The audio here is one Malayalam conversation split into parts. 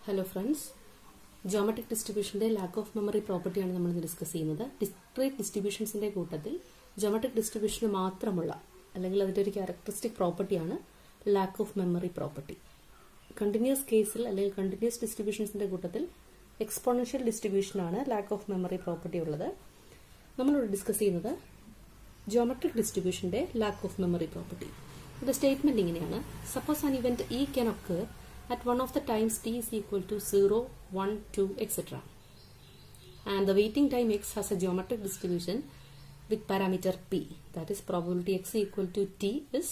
ഹലോ ഫ്രണ്ട്സ് ജോമെട്രിക് ഡിസ്ട്രിബ്യൂഷന്റെ ലാക്ക് ഓഫ് മെമ്മറി പ്രോപ്പർട്ടിയാണ് നമ്മൾ ഇന്ന് ഡിസ്കസ് ചെയ്യുന്നത് ഡിസ്ക്രീറ്റ് ഡിസ്ട്രിബ്യൂഷൻസിന്റെ കൂട്ടത്തിൽ ജോമെട്രിക് ഡിസ്ട്രിബ്യൂഷന് മാത്രമുള്ള അല്ലെങ്കിൽ അതിന്റെ ഒരു ക്യാരക്ടറിസ്റ്റിക് പ്രോപ്പർട്ടിയാണ് lack of memory property continuous കേസിൽ അല്ലെങ്കിൽ കണ്ടിന്യൂസ് ഡിസ്ട്രിബ്യൂഷൻസിന്റെ കൂട്ടത്തിൽ എക്സ്പോണൻഷ്യൽ ഡിസ്ട്രിബ്യൂഷനാണ് ലാക്ക് ഓഫ് മെമ്മറി പ്രോപ്പർട്ടി ഉള്ളത് നമ്മളിവിടെ ഡിസ്കസ് ചെയ്യുന്നത് ജോമെട്രിക് ഡിസ്ട്രിബ്യൂഷന്റെ ലാക്ക് ഓഫ് മെമ്മറി പ്രോപ്പർട്ടി ഇത് സ്റ്റേറ്റ്മെന്റ് ഇങ്ങനെയാണ് suppose an event E can occur at one of the times t is equal to 0, 1, 2, etc. And the waiting time x has a geometric distribution with parameter p. That is probability x equal to t is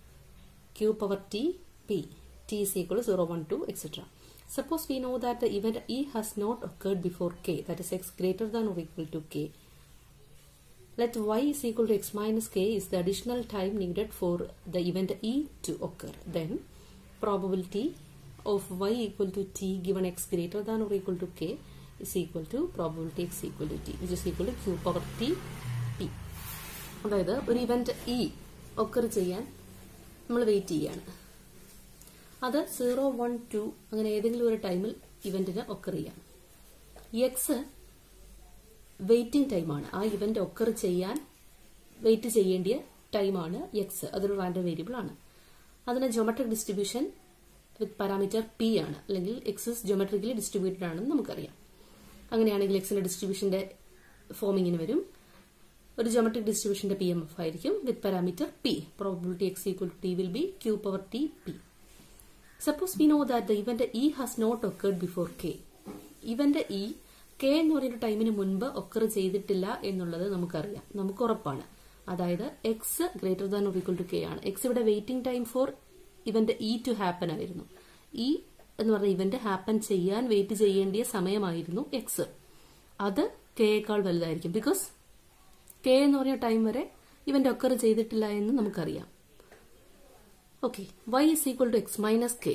q power t p. t is equal to 0, 1, 2, etc. Suppose we know that the event e has not occurred before k. That is x greater than or equal to k. Let y is equal to x minus k is the additional time needed for the event e to occur. Then probability of y equal to t given x greater than or equal to k is equal to probability x equal to t which is equal to q power t p അതായത് ഒരു ഇവന്റ് ഇ ഒക്കർ ചെയ്യാൻ നമ്മൾ വെയിറ്റ് ചെയ്യാണ് അത് സീറോ വൺ ടു അങ്ങനെ ഏതെങ്കിലും ഒരു ടൈമിൽ ഇവന്റിന് ഒക്കർ ചെയ്യാം എക്സ് വെയിറ്റിംഗ് ടൈമാണ് ആ ഇവന്റ് ഒക്കർ ചെയ്യാൻ വെയിറ്റ് ചെയ്യേണ്ടിയ ടൈമാണ് എക്സ് അതൊരു റാൻഡം വേരിയബിൾ ആണ് അതിന് geometric distribution with parameter P ആണ് അല്ലെങ്കിൽ എക്സസ് ജോമെട്രിക്കലി ഡിസ്ട്രിബ്യൂട്ടഡ് ആണെന്ന് നമുക്കറിയാം അങ്ങനെയാണെങ്കിൽ എക്സിന്റെ ഡിസ്ട്രിബ്യൂഷന്റെ ഫോമിങ്ങിന് വരും ഒരു ജോമെട്രിക് ഡിസ്ട്രിബ്യൂഷന്റെ പി എം എഫ് ആയിരിക്കും with parameter P probability X equal to T will be Q power T P suppose we know that the event E has not occurred before K event E K എന്ന് പറയുന്ന ടൈമിന് മുൻപ് ഒക്കർ ചെയ്തിട്ടില്ല എന്നുള്ളത് നമുക്കറിയാം നമുക്ക് ഉറപ്പാണ് അതായത് X greater than or equal to K ആണ് എക്സ് ഇവിടെ waiting time for event E to happen ആയിരുന്നു ഇ എന്ന് പറഞ്ഞ ഇവന്റ് ഹാപ്പൻ ചെയ്യാൻ വെയിറ്റ് ചെയ്യേണ്ടിയ സമയമായിരുന്നു എക്സ് അത് കെയേക്കാൾ വലുതായിരിക്കും ബിക്കോസ് കെ എന്ന് പറഞ്ഞ ടൈം വരെ ഇവന്റ് ഒക്കർ ചെയ്തിട്ടില്ല എന്ന് നമുക്കറിയാം okay Y is equal to X minus K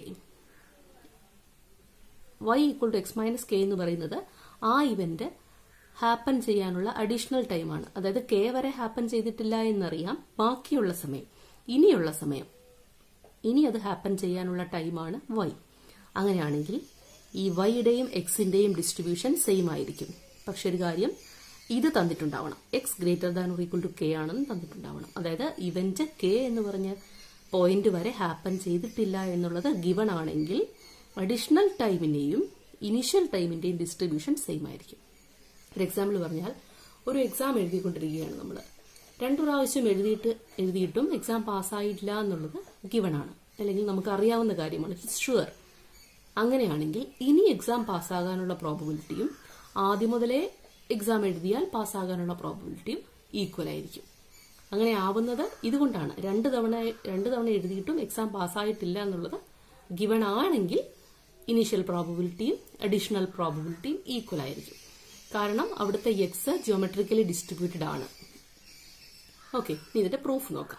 Y equal to X minus K എന്ന് പറയുന്നത് ആ ഇവന്റ് ഹാപ്പൻ ചെയ്യാനുള്ള അഡീഷണൽ ടൈമാണ് അതായത് കെ വരെ ഹാപ്പൻ ചെയ്തിട്ടില്ല എന്നറിയാം ബാക്കിയുള്ള സമയം ഇനിയുള്ള സമയം ഇനി അത് ഹാപ്പൻ ചെയ്യാനുള്ള ടൈമാണ് വൈ അങ്ങനെയാണെങ്കിൽ ഈ വൈയുടെയും എക്സിന്റെയും ഡിസ്ട്രിബ്യൂഷൻ സെയിം ആയിരിക്കും പക്ഷെ ഒരു കാര്യം ഇത് തന്നിട്ടുണ്ടാവണം X greater than or equal to K ആണെന്ന് തന്നിട്ടുണ്ടാവണം അതായത് ഇവന്റ് കെ എന്ന് പറഞ്ഞ പോയിന്റ് വരെ ഹാപ്പൻ ചെയ്തിട്ടില്ല എന്നുള്ളത് ഗിവൺ ആണെങ്കിൽ അഡീഷണൽ ടൈമിന്റെയും ഇനിഷ്യൽ ടൈമിന്റെയും ഡിസ്ട്രിബ്യൂഷൻ സെയിം ആയിരിക്കും ഒരു എക്സാമ്പിൾ പറഞ്ഞാൽ ഒരു എക്സാം എഴുതിക്കൊണ്ടിരിക്കുകയാണ് നമ്മൾ രണ്ടു പ്രാവശ്യം എഴുതിയിട്ട് എഴുതിയിട്ടും എക്സാം പാസ്സായിട്ടില്ല എന്നുള്ളത് ഗിവൺ ആണ് അല്ലെങ്കിൽ നമുക്ക് അറിയാവുന്ന കാര്യമാണ് ഷുവർ അങ്ങനെയാണെങ്കിൽ ഇനി എക്സാം പാസ്സാകാനുള്ള പ്രോബബിലിറ്റിയും ആദ്യം മുതലേ എക്സാം എഴുതിയാൽ പാസ്സാകാനുള്ള പ്രോബബിലിറ്റിയും ഈക്വൽ ആയിരിക്കും അങ്ങനെ ആവുന്നത് ഇതുകൊണ്ടാണ് രണ്ട് തവണ രണ്ട് തവണ എഴുതിയിട്ടും എക്സാം പാസ്സായിട്ടില്ല എന്നുള്ളത് ഗിവൺ ആണെങ്കിൽ ഇനീഷ്യൽ പ്രോബബിലിറ്റിയും അഡീഷണൽ പ്രോബബിലിറ്റിയും ഈക്വൽ ആയിരിക്കും കാരണം അവിടുത്തെ എക്സ് ജിയോമെട്രിക്കലി ഡിസ്ട്രിബ്യൂട്ടഡ് ആണ് ഓക്കെ ഇനി ഇതിന്റെ പ്രൂഫ് നോക്കാം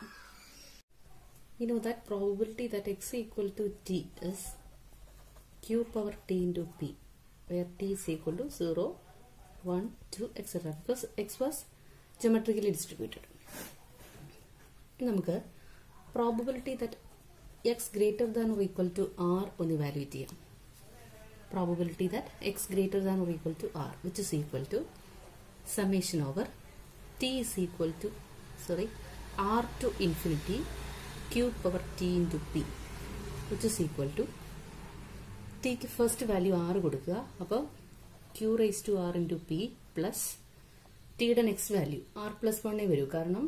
you know that probability that x equal to t is q power t into p where t is equal to 0 1 2 etc because x was geometrically distributed നമുക്ക് probability that X greater than or equal to R ഒന്ന് ഇവാലുവേറ്റ് ചെയ്യാം probability that X greater than or equal to R which is equal to summation over T is equal to sorry R to infinity q power t into p which is equal to tക്ക് ഫസ്റ്റ് വാല്യൂ ആറ് കൊടുക്കുക അപ്പോൾ Q raise to R into P plus ടിയുടെ നെക്സ്റ്റ് വാല്യൂ ആർ പ്ലസ് വണ്ണേ വരൂ കാരണം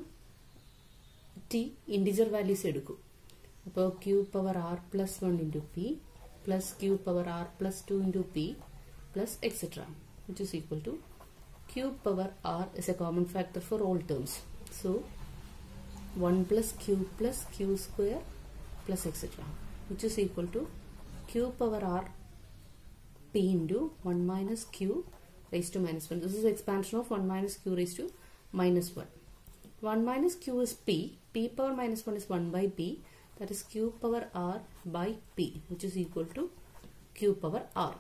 ടി ഇൻഡിജർ വാല്യൂസ് എടുക്കും അപ്പോൾ Q power R plus one into P plus Q power R plus two into P plus etcetera which is equal to Q power R is a common factor for all terms so 1 plus q plus q square plus etc which is equal to q power r p into 1 minus q raised to minus 1 this is expansion of 1 minus q raised to minus 1 1 minus q is p p power minus 1 is 1 by p that is q power r by p which is equal to q power r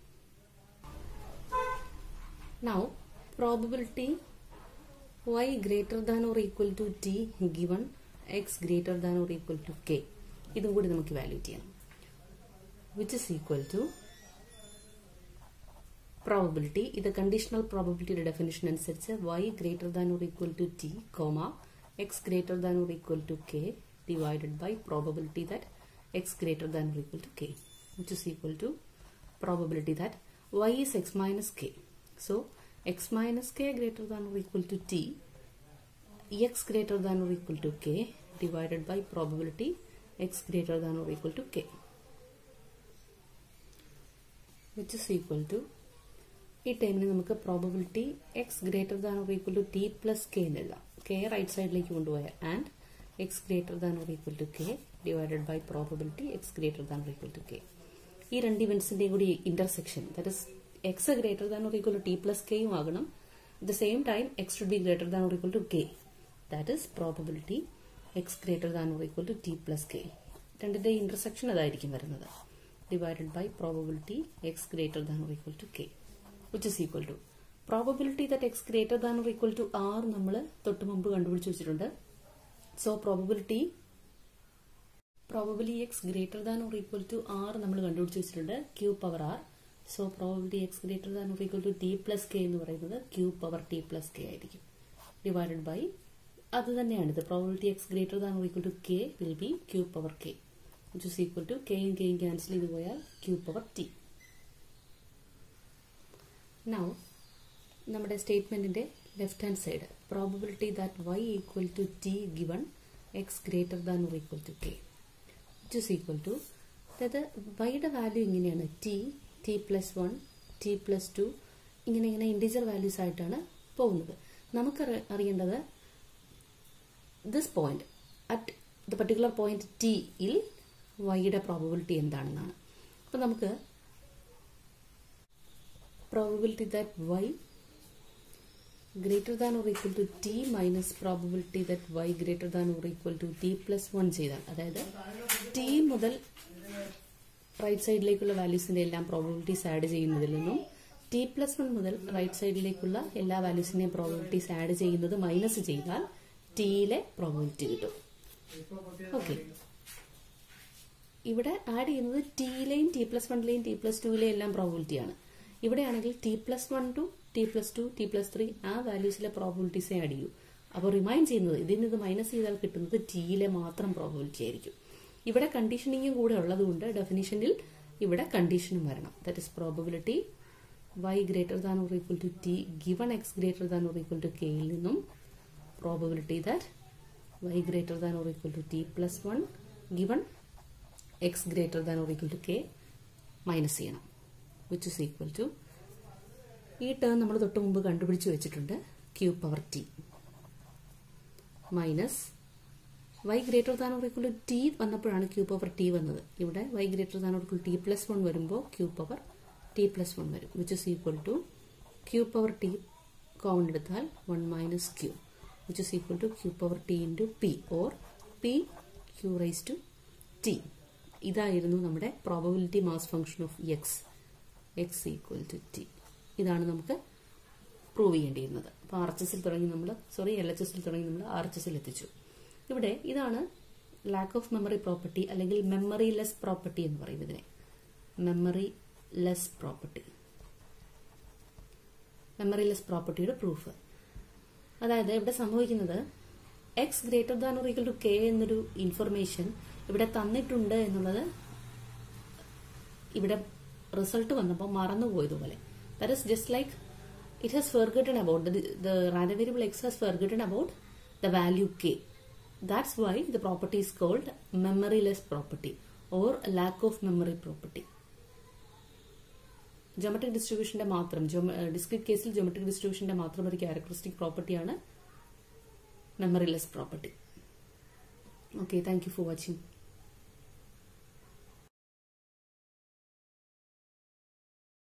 now probability y greater than or equal to t given x greater than or equal to k ഇതും കൂടി നമുക്ക് വാല്യൂറ്റ് ചെയ്യണം which is equal to probability ഇത് കണ്ടീഷണൽ പ്രോബബിലിറ്റിയുടെ ഡെഫിനിഷൻ അനുസരിച്ച് Y greater than or equal to T comma X greater than or equal to K divided by probability that X greater than or equal to K which is equal to probability that y is x minus k. So, x minus k greater than or equal to t, x greater than or equal to k divided by probability x greater than or equal to k. Which is equal to ഈ ടൈമിന് നമുക്ക് probability X greater than or equal to T plus K എന്നെഴുതാം കെ റൈറ്റ് സൈഡിലേക്ക് കൊണ്ടുപോയാൽ and X greater than or equal to K divided by probability X greater than or equal to K ഈ രണ്ട് ഇവന്റ്സിന്റെയും കൂടി intersection that is X greater than or equal to T plus കെയും ആകണം at the same time X should be greater than or equal to K that is probability X greater than or equal to T plus K രണ്ടിന്റെ ഇന്റർസെക്ഷൻ അതായിരിക്കും വരുന്നത് divided by probability X greater than or equal to K which is equal to probability that X greater than or equal to R നമ്മൾ തൊട്ട് മുമ്പ് കണ്ടുപിടിച്ച് വെച്ചിട്ടുണ്ട് so probability probability X greater than or equal to R നമ്മൾ കണ്ടുപിടിച്ച് വെച്ചിട്ടുണ്ട് Q power R so probability X greater than or equal to T plus K എന്ന് പറയുന്നത് Q power T plus K ആയിരിക്കും ഡിവൈഡഡ് ബൈ അത് തന്നെയാണിത് probability X greater than or equal to K will be Q power K which is equal to കെയും കെയും ക്യാൻസൽ ചെയ്ത് പോയാൽ ക്യൂ പവർ ടി നൗ നമ്മുടെ സ്റ്റേറ്റ്മെന്റിന്റെ left hand side probability that Y equal to T given X greater than or equal to K which is equal to അതായത് വൈയുടെ വാല്യൂ ഇങ്ങനെയാണ് T T plus one T plus two ഇങ്ങനെ ഇങ്ങനെ ഇൻഡിജർ വാല്യൂസ് ആയിട്ടാണ് പോകുന്നത് നമുക്ക് അറിയേണ്ടത് this point at the particular point ടിയിൽ വൈയുടെ പ്രോബബിലിറ്റി എന്താണെന്നാണ് അപ്പം നമുക്ക് probability that Y greater than or equal to T minus probability that Y greater than or equal to T plus one ചെയ്താൽ അതായത് ടി മുതൽ റൈറ്റ് സൈഡിലേക്കുള്ള വാല്യൂസിന്റെ എല്ലാം പ്രോബബിലിറ്റീസ് ആഡ് ചെയ്യുന്നതിൽ നിന്നും ടി പ്ലസ് വൺ മുതൽ റൈറ്റ് സൈഡിലേക്കുള്ള എല്ലാ വാല്യൂസിന്റെയും പ്രോബബിലിറ്റീസ് ആഡ് ചെയ്യുന്നത് മൈനസ് ചെയ്താൽ ടിയിലെ പ്രോബബിലിറ്റി കിട്ടും ഓക്കെ ഇവിടെ ആഡ് ചെയ്യുന്നത് ടിയിലെയും ടി പ്ലസ് വണ്ണിലെയും ടി പ്ലസ് ടുവിലെയും എല്ലാം പ്രോബബിലിറ്റിയാണ് ഇവിടെയാണെങ്കിൽ T plus one two T plus two T plus three ആ വാല്യൂസിലെ പ്രോബബിലിറ്റീസേ ആഡ് ചെയ്യൂ അപ്പോൾ റിമൈൻഡ് ചെയ്യുന്നത് ഇതിൽ നിന്ന് മൈനസ് ചെയ്താൽ കിട്ടുന്നത് ടിയിലെ മാത്രം പ്രോബബിലിറ്റി ആയിരിക്കും ഇവിടെ കണ്ടീഷനിങ്ങും കൂടെ ഉള്ളതുകൊണ്ട് ഡെഫിനിഷനിൽ ഇവിടെ കണ്ടീഷനും വരണം that is probability Y greater than or equal to T given X greater than or equal to കെയിൽ നിന്നും probability that Y greater than or equal to T plus one given X greater than or equal to K minus ചെയ്യണം വിച്ച് ഇസ് ഈക്വൽ ടു ഈ ടേം നമ്മൾ തൊട്ട് മുമ്പ് കണ്ടുപിടിച്ച് വെച്ചിട്ടുണ്ട് Q power T minus Y greater than or equal to T വന്നപ്പോഴാണ് ക്യൂ പവർ ടി വന്നത് ഇവിടെ Y greater than or equal T plus one വരുമ്പോൾ Q power T plus one വരും which is equal to Q power T common എടുത്താൽ one minus Q which is equal to Q power T into P or P Q rise to T ഇതായിരുന്നു നമ്മുടെ probability mass function of X X equal to T ഇതാണ് നമുക്ക് പ്രൂവ് ചെയ്യേണ്ടിയിരുന്നത് അപ്പോൾ ആർ എച്ച് എസിൽ തുടങ്ങി നമ്മൾ സോറി എൽ എച്ച് എസിൽ തുടങ്ങി നമ്മൾ ആർ എച്ച് എസിൽ എത്തിച്ചു ഇവിടെ ഇതാണ് ലാക്ക് ഓഫ് മെമ്മറി പ്രോപ്പർട്ടി അല്ലെങ്കിൽ മെമ്മറി ലെസ് പ്രോപ്പർട്ടി എന്ന് പറയും ഇതിനെ memory less property memory less പ്രോപ്പർട്ടിയുടെ പ്രൂഫ് അതായത് ഇവിടെ സംഭവിക്കുന്നത് X greater than or equal to K എന്നൊരു ഇൻഫർമേഷൻ ഇവിടെ തന്നിട്ടുണ്ട് എന്നുള്ളത് ഇവിടെ റിസൾട്ട് വന്നപ്പോൾ മറന്നുപോയതുപോലെ that is just like it has forgotten about the random variable X has forgotten about the value K that's why the property is called memory less property or lakh of memory property geometric ഡിസ്ട്രിബ്യൂഷന്റെ മാത്രം ഡിസ്ക്രിറ്റ് കേസിൽ ജോമെട്രിക് ഡിസ്ട്രിബ്യൂഷന്റെ മാത്രം ഒരു ക്യാരക്ടറിസ്റ്റിക് പ്രോപ്പർട്ടിയാണ് memory less property okay thank you for watching